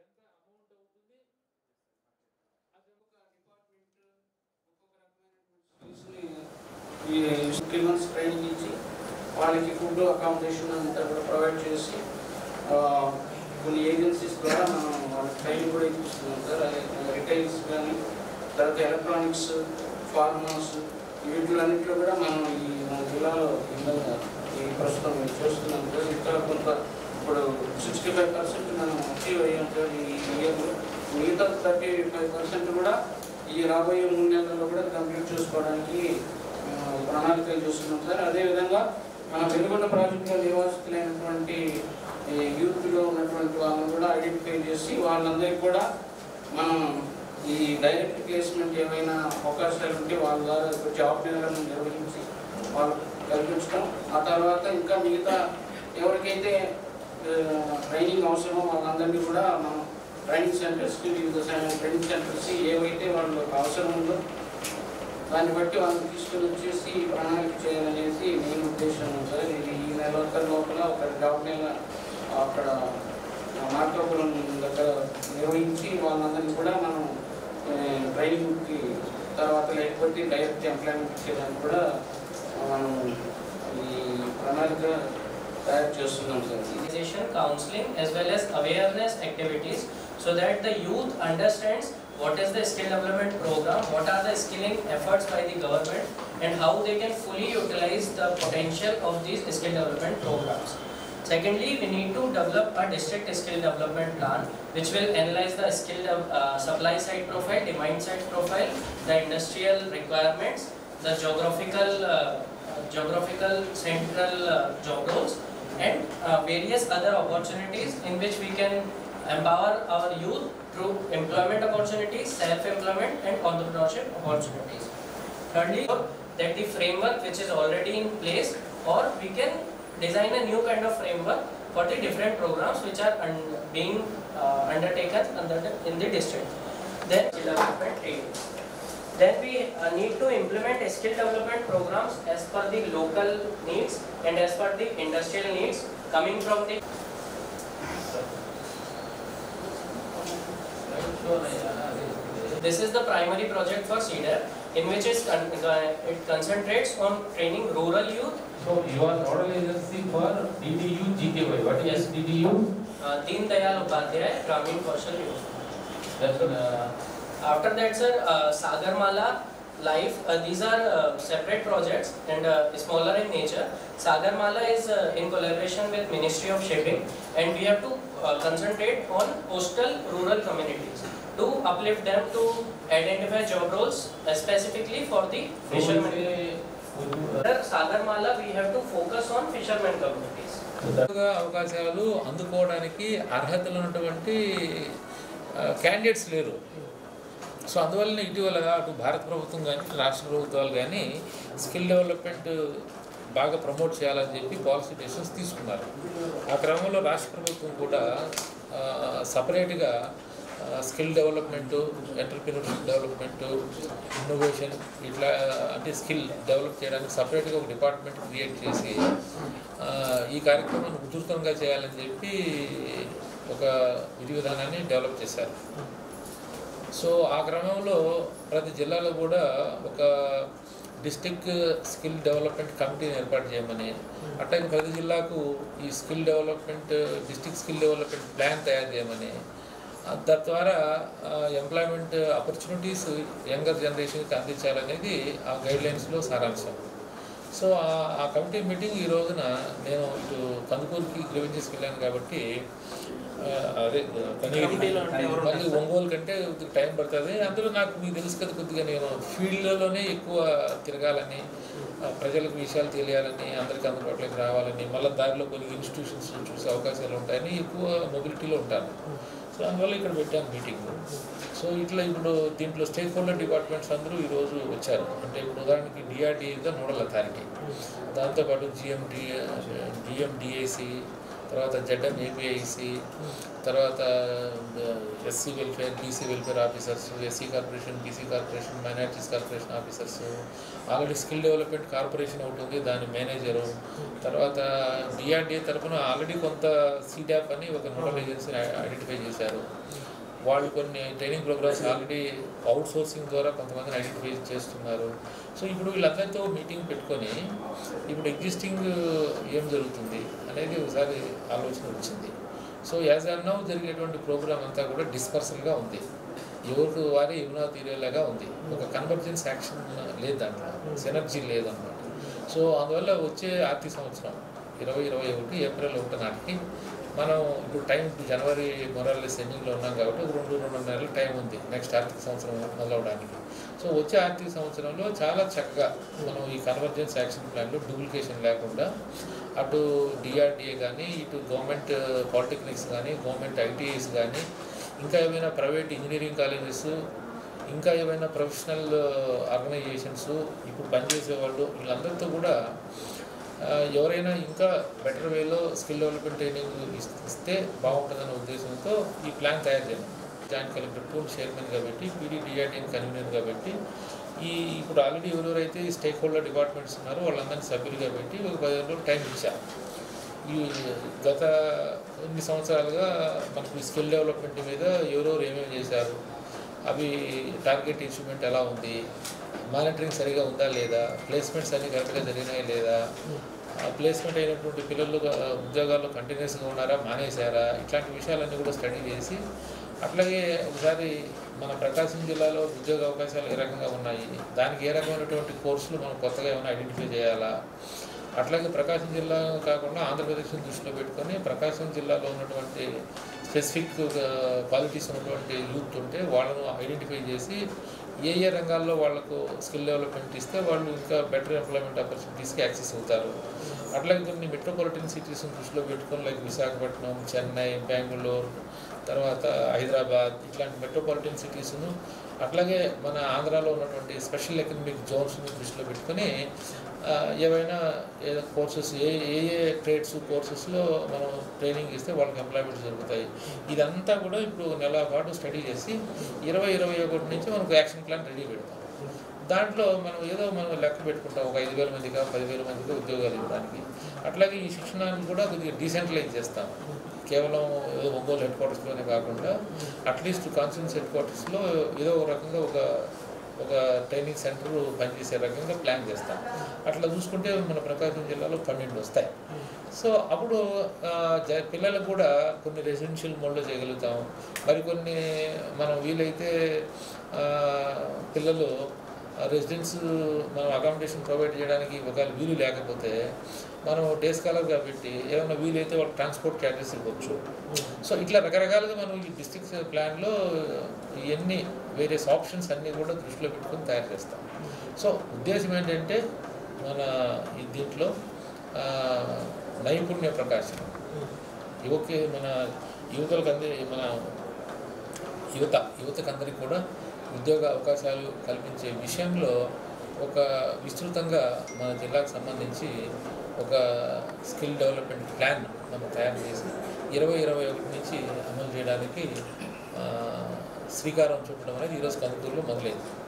ఎంత అమౌంట్ అవుతుంది అది ఒక డిపార్ట్మెంట్ ఒక్కొక్క రకమైనటువంటి ఈ త్రీ మంత్స్ ట్రైనింగ్ ఇచ్చి వాళ్ళకి ఫుడ్ అకామిడేషన్ అంతా కూడా ప్రొవైడ్ చేసి ఆ, కొన్ని ఏజెన్సీస్ ద్వారా మనం వాళ్ళకి ట్రైనింగ్ కూడా ఇప్పిస్తున్నాం సార్ రిటైల్స్ కానీ తర్వాత ఎలక్ట్రానిక్స్ ఫార్మర్స్ వీటిలన్నింటిలో కూడా మనం ఈ మన జిల్లాలో ఈ విధంగా ఈ ప్రస్తుతం చేస్తున్నాం సార్ ఇక్కడ కొంత ఇప్పుడు సిక్స్టీ ఫైవ్ పర్సెంట్ మనం అచీవ్ అయ్యాం సార్ ఈ ఇయర్లో మిగతా థర్టీ ఫైవ్ పర్సెంట్ కూడా ఈ రాబోయే మూడు నెలల్లో కూడా కంప్లీట్ చేసుకోవడానికి ఆ, ప్రణాళికలు చూస్తున్నాం సార్ అదేవిధంగా మన వెలుగొండ ప్రాజెక్టులో నివాసితులైనటువంటి ఈ యూత్లో ఉన్నటువంటి వాళ్ళని కూడా ఐడెంటిఫై చేసి వాళ్ళందరికీ కూడా మనం ఈ డైరెక్ట్ ప్లేస్మెంట్ ఏమైనా అవకాశాలు ఉంటే వాళ్ళ ద్వారా జాబ్ మేళను నిర్వహించి వాళ్ళు కల్పించడం ఆ తర్వాత ఇంకా మిగతా ఎవరికైతే ట్రైనింగ్ అవసరమో వాళ్ళందరినీ కూడా మనం ట్రైనింగ్ సెంటర్స్కి వివిధ ట్రైనింగ్ సెంటర్స్ ఏవైతే వాళ్ళకి అవసరం ఉందో దాన్ని బట్టి వాళ్ళని తీసుకుని వచ్చేసి ప్రణాళిక చేయాలనేసి నేను ఉద్దేశం సార్ ఇది ఈ నెల ఒకరి లోపల ఒక జాబ్ మేళ అక్కడ మార్కాపురం దగ్గర నిర్వహించి వాళ్ళందరినీ కూడా మనం ఏ, ట్రైనింగ్కి తర్వాత లేకపోతే డైరెక్ట్ ఎంప్లాయ్మెంట్ ఇచ్చేదానికి కూడా మనం ఈ ప్రణాళిక తయారు చేస్తున్నాం sir Sensitization, counseling as well as awareness activities so that the youth understands what is the skill development program, what are the skilling efforts by the government and how they can fully utilize the potential of these skill development programs. Secondly, we need to develop a district skill development plan which will analyze the skill dev- uh, supply side profile, demand side profile, the industrial requirements, the geographical uh, uh, geographical central uh, job roles and uh, various other opportunities in which we can empower our youth through employment opportunities, self-employment and entrepreneurship opportunities. Thirdly, that the framework which is already in place or we can design a new kind of framework for the different programs which are un- being uh, undertaken under the, in the district. Then development training. Then we uh, need to implement skill development programs as per the local needs and as per the industrial needs coming from the This is the primary project for CEDAR in which is con- uh, it concentrates on training rural youth, So you are nodal agency for DDU GKY. What is DDU? uh, Deen Dayal Upadhyay, Gramin Kaushal Youth. That's uh, After that, sir, uh, Sagarmala, Life, uh, these are uh, separate projects and uh, smaller in nature. Sagarmala is uh, in collaboration with Ministry of Shipping and we have to uh, concentrate on coastal rural communities to uplift them to identify job roles uh, specifically for the fishermen. Sir, Sagarmala, we have to focus on fishermen communities. ఉద్యోగ అవకాశాలు అందుకోవడానికి అర్హతలు ఉన్నటువంటి candidates లేరు so అందువలన ఇటీవల అటు భారత ప్రభుత్వం కానీ ఇటు రాష్ట్ర ప్రభుత్వాలు కానీ స్కిల్ డెవలప్మెంట్ బాగా ప్రమోట్ చేయాలని చెప్పి పాలసీ డెసిషన్స్ తీసుకున్నారు ఆ క్రమంలో రాష్ట్ర ప్రభుత్వం కూడా సపరేట్గా skill development entrepreneurship development innovation ఇట్లా అంటే స్కిల్ డెవలప్ చేయడానికి సపరేట్గా ఒక డిపార్ట్మెంట్ క్రియేట్ చేసి ఆ, ఈ కార్యక్రమాన్ని ఉధృతంగా చేయాలని చెప్పి ఒక విధి విధానాన్ని డెవలప్ చేశారు సో ఆ క్రమంలో ప్రతి జిల్లాలో కూడా ఒక డిస్టిక్ స్కిల్ డెవలప్మెంట్ కమిటీని ఏర్పాటు చేయమని అట్లాగే ప్రతి జిల్లాకు ఈ skill development district skill development plan తయారు చేయమని ఆ, తద్వారా ఎంప్లాయ్మెంట్ ఆపర్చునిటీస్ యంగర్ జనరేషన్కి అందించాలనేది ఆ గైడ్లైన్స్లో సారాంశం సో ఆ- ఆ కమిటీ మీటింగ్ ఈ రోజున నేను ఇటు కందుకూరుకి గ్రీవెన్సెస్కి వెళ్ళాను కాబట్టి ఆ, అదే కనిగిరి మళ్ళీ ఒంగోలు కంటే కొద్దిగా టైం పడుతుంది అందులో నాకు మీకు తెలుసు కదా కొద్దిగా నేను ఫీల్డ్లోనే ఎక్కువ తిరగాలని ఆ, ప్రజలకు విషయాలు తెలియాలని అందరికీ అందుబాటులోకి రావాలని మళ్ళీ దారిలో కొన్ని ఇన్స్టిట్యూషన్స్ చూసే అవకాశాలు ఉంటాయని ఎక్కువ మొబిలిటీలో ఉంటాను సో అందువల్ల ఇక్కడ పెట్టాను మీటింగ్ సో ఇట్లా ఇప్పుడు దీంట్లో స్టేక్ హోల్డర్ డిపార్ట్మెంట్స్ అందరూ ఈరోజు వచ్చారు అంటే ఇప్పుడు ఉదాహరణకి డిఆర్డిఏ ద నోడల్ అథారిటీ దాంతోపాటు జిఎండి జిఎండిఏసి తర్వాత జెడ్ఎం ఏపీఐసి తర్వాత SC welfare BC welfare officers SC corporation BC corporation minorities corporation officers already skill development corporation ఒకటి ఉంది దాని మేనేజరు తర్వాత డిఆర్డిఏ తరఫున ఆల్రెడీ కొంత సీడాప్ అని ఒక నోడల్ ఏజెన్సీని ఐడెంటిఫై చేశారు వాళ్ళు కొన్ని training programmes already outsourcing ద్వారా కొంతమందిని ఐడెంటిఫై చేస్తున్నారు సో ఇప్పుడు వీళ్ళందరితో మీటింగ్ పెట్టుకొని ఇప్పుడు ఎగ్జిస్టింగ్ ఏం జరుగుతుంది అనేది ఒకసారి ఆలోచన వచ్చింది సో యాజ్ ఆర్ నౌ జరిగేటువంటి ప్రోగ్రామ్ అంతా కూడా డిస్పర్సల్గా ఉంది ఎవరికి వారే ఇమ్నా తీరేలాగా ఉంది ఒక కన్వర్జెన్స్ యాక్షన్ లేదు దాంట్లో సెనర్జీ లేదన్నమాట సో అందువల్ల వచ్చే ఆర్థిక సంవత్సరం ఇరవై ఇరవై ఒకటి ఏప్రిల్ ఒకటి నాటికి మనం ఇప్పుడు టైం జనవరి మొరాలి సెండింగ్లో ఉన్నాం కాబట్టి ఒక రెండు రెండు నెలల టైం ఉంది నెక్స్ట్ ఆర్థిక సంవత్సరం మొదలవడానికి సో వచ్చే ఆర్థిక సంవత్సరంలో చాలా చక్కగా మనం ఈ కన్వర్జెన్స్ యాక్షన్ ప్లాన్లో డూప్లికేషన్ లేకుండా అటు డిఆర్డిఏ కానీ ఇటు గవర్నమెంట్ పాలిటెక్నిక్స్ కానీ గవర్నమెంట్ ఐటీఐస్ కానీ ఇంకా ఏమైనా ప్రైవేట్ ఇంజనీరింగ్ కాలేజెస్ ఇంకా ఏమైనా ప్రొఫెషనల్ ఆర్గనైజేషన్స్ ఇప్పుడు పనిచేసే వాళ్ళు వీళ్ళందరితో కూడా ఆ, ఎవరైనా ఇంకా బెటర్ వేలో స్కిల్ డెవలప్మెంట్ ట్రైనింగ్ ఇస్- ఇస్తే బాగుంటుందనే ఉద్దేశంతో ఈ ప్లాన్ తయారు చేయడం జాయింట్ కలెక్టర్ టూల్ చైర్మన్గా పెట్టి పీడీడీఆర్టీని కన్వీనర్గా పెట్టి ఈ ఇప్పుడు ఆల్రెడీ ఎవరెవరైతే ఈ స్టేక్ హోల్డర్ డిపార్ట్మెంట్స్ ఉన్నారో వాళ్ళందరినీ సభ్యులుగా పెట్టి ఒక పదిహేను రోజులు టైం ఇచ్చారు ఈ గత కొన్ని సంవత్సరాలుగా మనకు ఈ స్కిల్ డెవలప్మెంట్ మీద ఎవరెవరు ఏమేమి చేశారు అవి టార్గెట్ ఇన్స్ట్రుమెంట్ ఎలా ఉంది మానిటరింగ్ సరిగా ఉందా లేదా ప్లేస్మెంట్స్ అన్ని కరెక్ట్గా జరిగినాయా లేదా ప్లేస్మెంట్ అయినటువంటి పిల్లలు ఆ, ఉద్యోగాల్లో కంటిన్యూస్గా ఉన్నారా మానేశారా ఇట్లాంటి విషయాలన్నీ కూడా స్టడీ చేసి అట్లాగే ఒకసారి మన ప్రకాశం జిల్లాలో ఉద్యోగ అవకాశాలు ఏ రకంగా ఉన్నాయి దానికి ఏ రకమైనటువంటి కోర్సులు మనం కొత్తగా ఏమైనా ఐడెంటిఫై చేయాలా అట్లాగే ప్రకాశం జిల్లా కాకుండా ఆంధ్రప్రదేశ్ని దృష్టిలో పెట్టుకొని ప్రకాశం జిల్లాలో ఉన్నటువంటి స్పెసిఫిక్ క్వాలిటీస్ ఉన్నటువంటి యూత్ ఉంటే వాళ్ళను ఐడెంటిఫై చేసి ఏ ఏ రంగాల్లో వాళ్ళకు స్కిల్ డెవలప్మెంట్ ఇస్తే వాళ్ళు ఇంకా బెటర్ ఎంప్లాయ్మెంట్ ఆపర్చునిటీస్కి యాక్సెస్ అవుతారు అట్లాగే కొన్ని మెట్రోపాలిటన్ సిటీస్ని దృష్టిలో పెట్టుకొని లైక్ విశాఖపట్నం చెన్నై బెంగళూరు తర్వాత హైదరాబాద్ ఇట్లాంటి మెట్రోపాలిటన్ సిటీస్ను అట్లాగే మన ఆంధ్రాలో ఉన్నటువంటి స్పెషల్ ఎకనమిక్ జోన్స్ని దృష్టిలో పెట్టుకొని ఆ, ఏవైనా ఏదో కోర్సెస్ ఏ ఏ ఏ ట్రేడ్స్ కోర్సెస్లో మనం ట్రైనింగ్ ఇస్తే వాళ్ళకి ఎంప్లాయ్మెంట్ జరుగుతాయి ఇదంతా కూడా ఇప్పుడు ఒక నెల పాటు స్టడీ చేసి ఇరవై ఇరవై ఒకటి నుంచి మనకు యాక్షన్ ప్లాన్ రెడీ పెడతాం దాంట్లో మనం ఏదో మనం లెక్క పెట్టుకుంటాం ఒక ఐదు వేల మందిగా పదివేల మందిగా ఉద్యోగాలు ఇవ్వడానికి అట్లాగే ఈ శిక్షణను కూడా కొద్దిగా డీసెంట్లైజ్ చేస్తాం కేవలం ఏదో ఒంగోలు హెడ్ క్వార్టర్స్లోనే కాకుండా అట్లీస్ట్ కాన్ఫరెన్స్ హెడ్ క్వార్టర్స్లో ఏదో ఒక రకంగా ఒక ఒక ట్రైనింగ్ సెంటర్ పనిచేసే రకంగా ప్లాన్ చేస్తాం అట్లా చూసుకుంటే మన ప్రకాశం జిల్లాలో పన్నెండు వస్తాయి సో అప్పుడు ఆ, జ- పిల్లలకు కూడా కొన్ని రెసిడెన్షియల్ మోడ్లో చేయగలుగుతాం మరికొన్ని మనం వీలైతే ఆ, పిల్లలు రెసిడెన్స్ మనం అకామిడేషన్ ప్రొవైడ్ చేయడానికి ఒకవేళ వీలు లేకపోతే మనం డే స్కాలర్గా పెట్టి ఏమైనా వీలైతే వాళ్ళకి ట్రాన్స్పోర్ట్ చార్జెస్ ఇవ్వచ్చు సో ఇట్లా రకరకాలుగా మనం ఈ డిస్ట్రిక్ట్ ప్లాన్లో ఇవన్నీ వేరియస్ ఆప్షన్స్ అన్నీ కూడా దృష్టిలో పెట్టుకొని తయారు చేస్తాం సో ఉద్దేశం ఏంటంటే మన ఈ దీంట్లో ఆ, నైపుణ్య ప్రకాశం యువకి మన యువతలకు అంది మన యువత యువతకు అందరికీ కూడా ఉద్యోగ అవకాశాలు కల్పించే విషయంలో ఒక విస్తృతంగా మన జిల్లాకు సంబంధించి ఒక స్కిల్ డెవలప్మెంట్ ప్లాన్ మనం తయారు చేసి ఇరవై ఇరవై ఒకటి నుంచి అమలు చేయడానికి ఆ, శ్రీకారం చుట్టడం అనేది ఈరోజు కందుకూరులో మొదలైంది